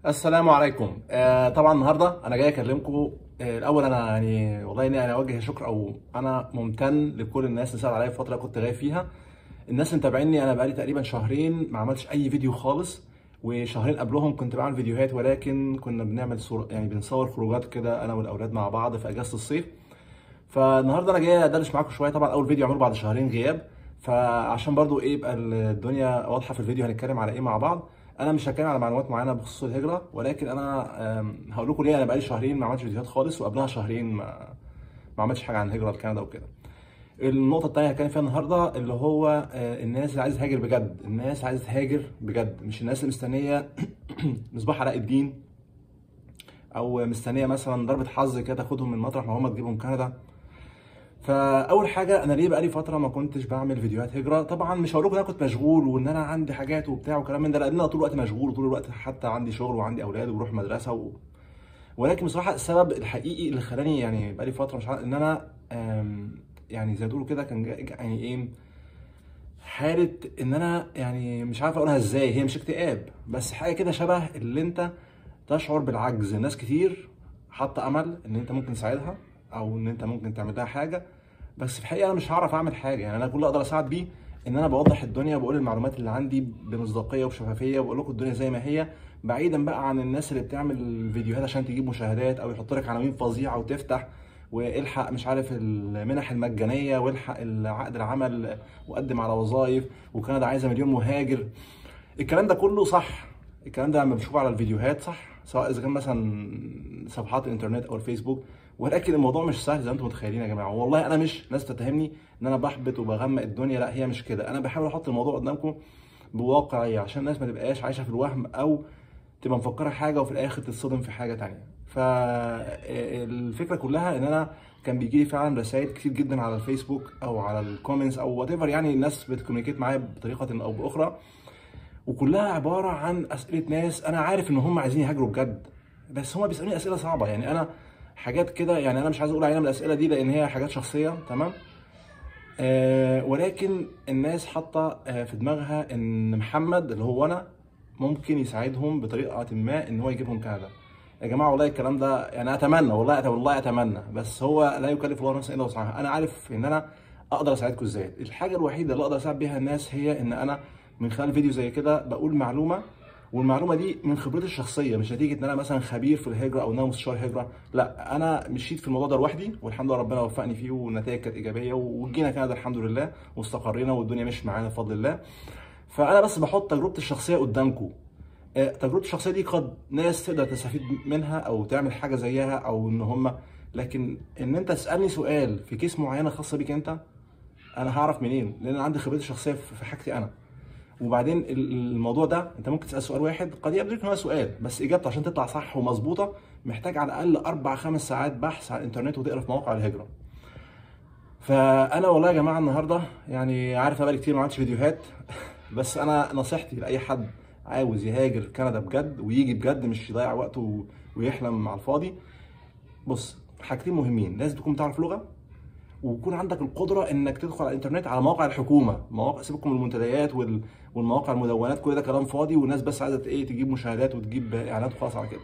السلام عليكم آه طبعا النهارده انا جاي اكلمكم آه الاول انا يعني والله اني انا اوجه شكر او انا ممتن لكل الناس اللي ساعدوا عليا في الفتره اللي كنت غايب فيها الناس اللي متابعيني انا بقالي تقريبا شهرين ما عملتش اي فيديو خالص وشهرين قبلهم كنت بعمل فيديوهات ولكن كنا بنعمل صور يعني بنصور خروجات كده انا والاولاد مع بعض في اجازه الصيف فالنهارده انا جاي ادردش معاكم شويه طبعا اول فيديو اعمله بعد شهرين غياب فعشان برضو ايه يبقى الدنيا واضحه في الفيديو هنتكلم على ايه مع بعض انا مش هتكلم على معلومات معينه بخصوص الهجره ولكن انا آم، هقول لكم ليه انا بقالي شهرين ما عملتش فيديوهات خالص وقبلها شهرين ما ما عملتش حاجه عن الهجره لكندا وكده النقطه الثانيه هتكلم فيها النهارده اللي هو آه، الناس اللي عايزه تهاجر بجد الناس عايزه تهاجر بجد مش الناس اللي مستنيه مصباح علاء الدين او مستنيه مثلا ضربه حظ كده تاخدهم من مطرح ما هم تجيبهم كندا فاول حاجه انا ليه بقالي فتره ما كنتش بعمل فيديوهات هجره طبعا مش هقول لكم انا كنت مشغول وان انا عندي حاجات وبتاع وكلام من ده لان انا طول الوقت مشغول وطول الوقت حتى عندي شغل وعندي اولاد وبروح مدرسه و... ولكن بصراحه السبب الحقيقي اللي خلاني يعني بقالي فتره مش عارف ان انا آم، يعني زي ما تقولوا كده كان جا- جا- يعني ايه حاله ان انا يعني مش عارف اقولها ازاي هي مش اكتئاب بس حاجه كده شبه اللي انت تشعر بالعجز ناس كتير حاطه امل ان انت ممكن تساعدها او ان انت ممكن تعمل لها حاجه بس في الحقيقه انا مش هعرف اعمل حاجه يعني انا كل اللي اقدر اساعد بيه ان انا بوضح الدنيا وبقول المعلومات اللي عندي بمصداقيه وبشفافيه وبقول لكم الدنيا زي ما هي بعيدا بقى عن الناس اللي بتعمل فيديوهات عشان تجيب مشاهدات او يحط لك عناوين فظيعه وتفتح والحق مش عارف المنح المجانيه والحق العقد العمل وقدم على وظائف وكندا عايزه مليون مهاجر الكلام ده كله صح الكلام ده لما بشوفه على الفيديوهات صح سواء اذا كان مثلا صفحات الانترنت او الفيسبوك ولكن الموضوع مش سهل زي ما انتم متخيلين يا جماعه والله انا مش ناس تتهمني ان انا بحبط وبغمق الدنيا لا هي مش كده انا بحاول احط الموضوع قدامكم بواقعيه عشان الناس ما تبقاش عايشه في الوهم او تبقى مفكره حاجه وفي الاخر تتصدم في حاجه تانية فالفكره كلها ان انا كان بيجي لي فعلا رسائل كتير جدا على الفيسبوك او على الكومنتس او وات يعني الناس بتكومينيكيت معايا بطريقه او باخرى وكلها عباره عن اسئله ناس انا عارف ان هم عايزين يهاجروا بجد بس هم بيسالوني اسئله صعبه يعني انا حاجات كده يعني انا مش عايز اقول عليها من الاسئله دي لان هي حاجات شخصيه تمام آه ولكن الناس حاطه آه في دماغها ان محمد اللي هو انا ممكن يساعدهم بطريقه ما ان هو يجيبهم كندا يا جماعه والله الكلام ده يعني اتمنى والله أت- والله اتمنى بس هو لا يكلف الله نفسا الا وسعها انا عارف ان انا اقدر اساعدكم ازاي الحاجه الوحيده اللي اقدر اساعد بيها الناس هي ان انا من خلال فيديو زي كده بقول معلومه والمعلومه دي من خبرتي الشخصيه مش نتيجه ان انا مثلا خبير في الهجره او ان انا مستشار هجره لا انا مشيت في الموضوع ده لوحدي والحمد لله ربنا وفقني فيه والنتائج كانت ايجابيه وجينا كندا الحمد لله واستقرينا والدنيا مشيت معانا بفضل الله فانا بس بحط تجربتي الشخصيه قدامكم آه، تجربتي الشخصيه دي قد ناس تقدر تستفيد منها او تعمل حاجه زيها او ان هم لكن ان انت تسالني سؤال في كيس معينه خاصه بيك انت انا هعرف منين لان أنا عندي خبرتي الشخصيه في في حاجتي انا وبعدين ال- الموضوع ده انت ممكن تسال سؤال واحد قد يبدو لك ان هو سؤال بس اجابته عشان تطلع صح ومظبوطه محتاج على الاقل اربع خمس ساعات بحث على الانترنت وتقرا في مواقع الهجره فانا والله يا جماعه النهارده يعني عارف انا بقالي كتير ما عملتش فيديوهات بس انا نصيحتي لاي حد عاوز يهاجر كندا بجد ويجي بجد مش يضيع وقته ويحلم على الفاضي بص حاجتين مهمين لازم تكون بتعرف لغه ويكون عندك القدره انك تدخل على الانترنت على مواقع الحكومه مواقع سيبكم من المنتديات وال... والمواقع المدونات كل ده كلام فاضي والناس بس عايزه ايه تجيب مشاهدات وتجيب اعلانات وخلاص على كده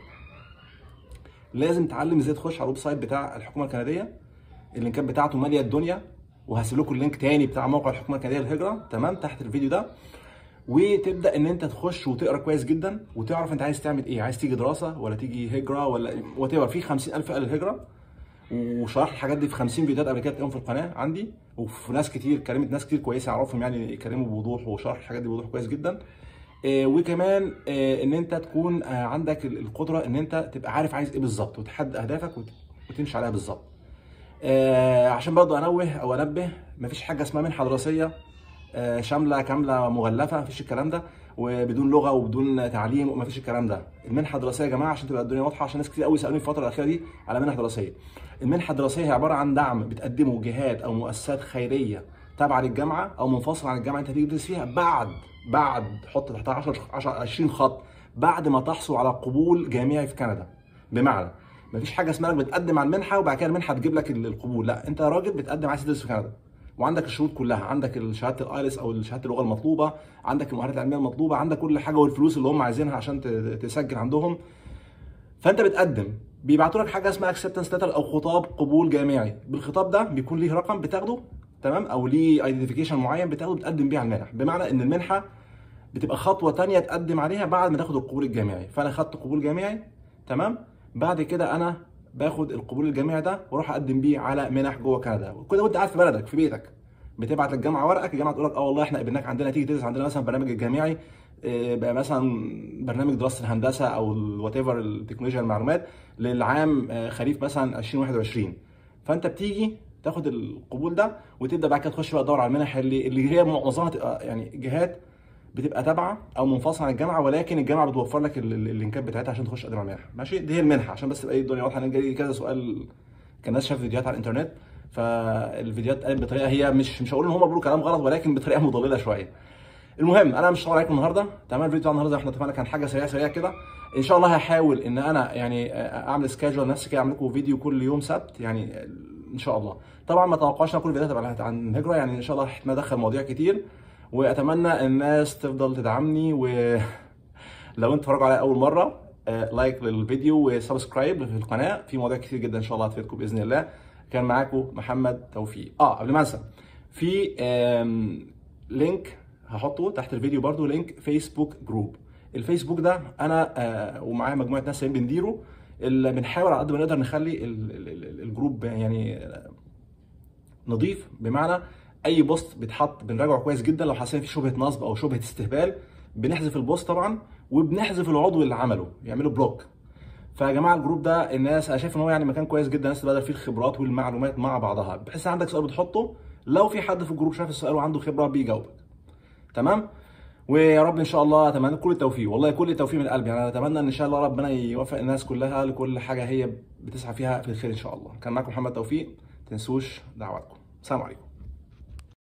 لازم تعلم ازاي تخش على الويب سايت بتاع الحكومه الكنديه اللينكات بتاعته ماليه الدنيا وهسيب لكم اللينك تاني بتاع موقع الحكومه الكنديه للهجره تمام تحت الفيديو ده وتبدا ان انت تخش وتقرا كويس جدا وتعرف انت عايز تعمل ايه عايز تيجي دراسه ولا تيجي هجره ولا وات في 50000 فئه للهجره وشرحت الحاجات دي في 50 فيديوهات قبل كده تلاقيهم في القناه عندي وفي ناس كتير كلمت ناس كتير كويسه اعرفهم يعني يتكلموا بوضوح وشرح الحاجات دي بوضوح كويس جدا آه، وكمان آه، ان انت تكون آه، عندك ال- القدره ان انت تبقى عارف عايز ايه بالظبط وتحدد اهدافك وت- وتمشي عليها بالظبط آه، عشان برضه انوه او انبه مفيش حاجه اسمها منحه دراسيه آه، شامله كامله مغلفه مفيش الكلام ده وبدون لغه وبدون تعليم ومفيش الكلام ده المنحه الدراسيه يا جماعه عشان تبقى الدنيا واضحه عشان ناس كتير قوي سالوني في الفتره الاخيره دي على منح دراسيه المنحه الدراسيه هي عباره عن دعم بتقدمه جهات او مؤسسات خيريه تابعه للجامعه او منفصله عن الجامعه انت هتيجي تدرس فيها بعد بعد حط تحتها 10 10 20 خط بعد ما تحصل على قبول جامعي في كندا بمعنى مفيش حاجه اسمها انك بتقدم على المنحه وبعد كده المنحه تجيب لك ال- القبول لا انت راجل بتقدم عايز تدرس في كندا وعندك الشروط كلها عندك شهاده الايلتس او شهاده اللغه المطلوبه عندك المؤهلات العلميه المطلوبه عندك كل حاجه والفلوس اللي هم عايزينها عشان ت- تسجل عندهم فانت بتقدم بيبعتوا لك حاجه اسمها اكسبتنس ليتر او خطاب قبول جامعي بالخطاب ده بيكون ليه رقم بتاخده تمام او ليه ايدنتيفيكيشن معين بتاخده بتقدم بيه على المنح بمعنى ان المنحه بتبقى خطوه تانية تقدم عليها بعد ما تاخد القبول الجامعي فانا خدت قبول جامعي تمام بعد كده انا باخد القبول الجامعي ده واروح اقدم بيه على منح جوه كندا وكده وانت قاعد في بلدك في بيتك بتبعت للجامعه ورقك الجامعه تقول لك اه والله احنا قبلناك عندنا تيجي تدرس عندنا مثلا برنامج الجامعي آه، بقى مثلا برنامج دراسه الهندسه او وات ايفر التكنولوجيا المعلومات للعام آه، خريف مثلا 2021 فانت بتيجي تاخد القبول ده وتبدا بعد كده تخش بقى تدور على المنح اللي اللي هي معظمها تبقى يعني جهات بتبقى تابعه او منفصله عن الجامعه ولكن الجامعه بتوفر لك ال- ال- اللينكات بتاعتها عشان تخش تقدم على المنحه ماشي دي هي المنحه عشان بس تبقى ايه الدنيا واضحه انا جاي كذا سؤال كان ناس شاف فيديوهات على الانترنت فالفيديوهات قالت بطريقه هي مش مش هقول ان هم بيقولوا كلام غلط ولكن بطريقه مضلله شويه المهم انا مش هطول عليكم النهارده تمام الفيديو بتاع النهارده احنا اتفقنا كان حاجه سريعه سريعه كده ان شاء الله هحاول ان انا يعني اعمل سكادجول نفسي كده اعمل لكم فيديو كل يوم سبت يعني ان شاء الله طبعا ما توقعش ان كل الفيديوهات تبقى عن الهجره يعني ان شاء الله ندخل مواضيع كتير واتمنى الناس تفضل تدعمني و لو انتوا اتفرجوا عليا اول مره آه، لايك للفيديو وسبسكرايب في القناه في مواضيع كتير جدا ان شاء الله هتفيدكم باذن الله كان معاكم محمد توفيق اه قبل ما انسى في آم، لينك هحطه تحت الفيديو برضو لينك فيسبوك جروب الفيسبوك ده انا آه، ومعايا مجموعه ناس تانيين بنديره اللي بنحاول على قد ما نقدر نخلي ال- ال- ال- الجروب يعني آه، نضيف بمعنى اي بوست بيتحط بنراجعه كويس جدا لو حسينا في شبهه نصب او شبهه استهبال بنحذف البوست طبعا وبنحذف العضو اللي عمله يعملوا بلوك فيا جماعه الجروب ده الناس انا شايف ان هو يعني مكان كويس جدا الناس تبادل فيه الخبرات والمعلومات مع بعضها بحيث عندك سؤال بتحطه لو في حد في الجروب شاف السؤال وعنده خبره بيجاوبك تمام ويا رب ان شاء الله اتمنى كل التوفيق والله كل التوفيق من قلبي يعني انا اتمنى ان شاء الله ربنا يوفق الناس كلها لكل حاجه هي بتسعى فيها في الخير ان شاء الله كان معكم محمد توفيق تنسوش دعواتكم السلام عليكم